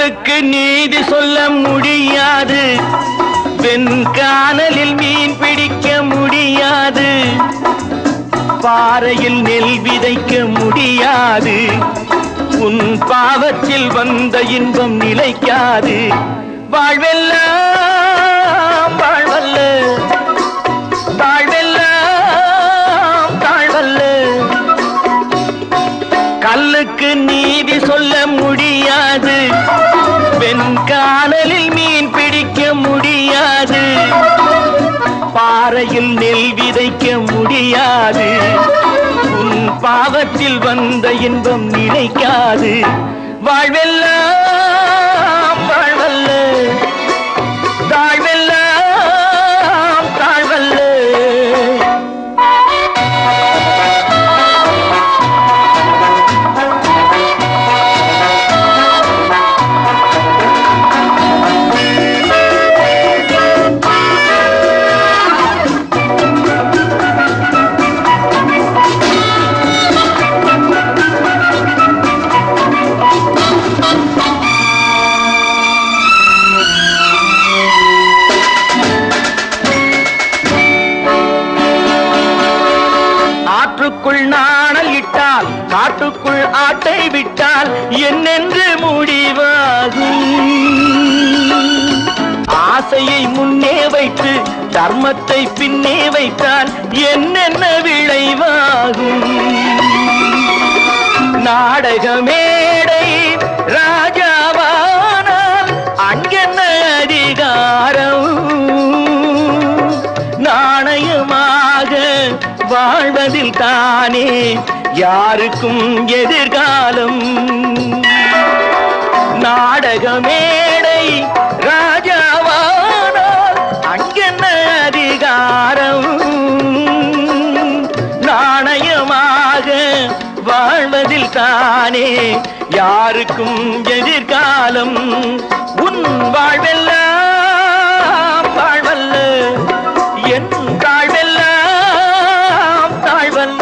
கல்லுக்கு நீதி சொல்ல முடியாது வெண்கானலில் மீன் பிடிக்க முடியாது பாறையில் நெல் விதைக்க முடியாது உன் பாவத்தில் வந்த இன்பம் நிலைக்காது வாழ்வெல்லாம் வாழ்வல்ல தாழ்வெல்லாம் தாழ்வல்ல கல்லுக்கு நீதி சொல்ல முடியாது வெண்கானலில் மீன் பிடிக்க முடியாது பாறையில் நெல் விதைக்க முடியாது உன் பாவத்தில் வந்த இன்பம் நிலைக்காது வாழ்வெல்லாம் வாழ்வல்ல தாழ்வெல்லாம் தாழ்வல்ல ஆற்றுக்குள் நாணல் இட்டால் காட்டுக்குள் ஆட்டை விட்டால் என்னென்று முடிவாகும் ஆசையை முன்னே வைத்து தர்மத்தை பின்னே வைத்தால் என்னென்ன விளைவாகும் நாடக மேடை ராஜாவானால் அங்கென்ன அதிகாரம் நாணயமாக வாழ்வதில் தானே யாருக்கும் எதிர்காலம் நாடக மேடை ராஜாவானால் அங்கென்ன அதிகாரம் நாணயமாக வாழ்வதில் தானே யாருக்கும் எதிர்காலம் உன் வாழ்வெல்லாம் வாழ்வல்ல என் தாழ்வெல்லாம் தாழ்வல்ல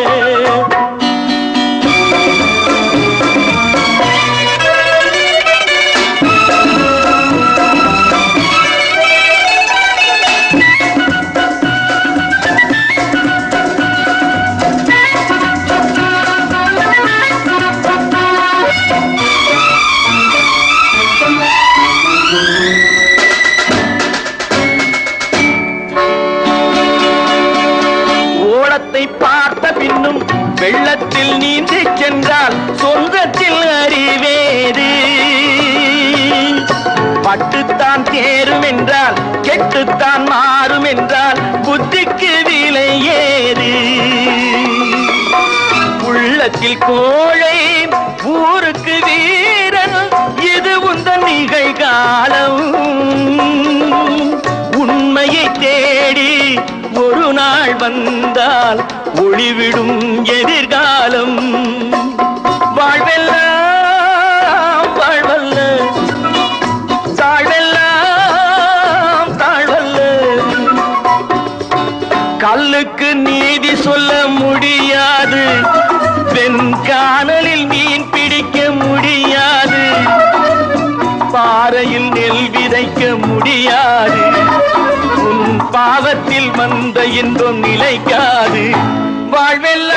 ஓடத்தை பார்த்த பின்னும் வெள்ளத்தில் நீந்தி சென்றால் சொந்தத்தில் அறிவேது பட்டுத்தான் தேரும் என்றால் கெட்டுத்தான் மாறும் என்றால் புத்திக்கு விலை ஏது உள்ளத்தில் கோழை ஊருக்கு வீரன் இது உந்தன் நிகழ்காலம் உண்மையை தேடி ஒரு நாள் வந்தால் ஒளிவிடும் எதிர்காலம் வாழ்வெல்லாம் வாழ்வல்ல தாழ்வெல்லாம் தாழ்வல்ல கல்லுக்கு நீதி சொல்ல முடியாது வெண்கானலில் மீன் பிடிக்க முடியாது பாறையில் நெல் விதைக்க முடியாது உன் பாவத்தில் வந்த இன்பம் நிலைக்காது வாழ்வெல்லாம்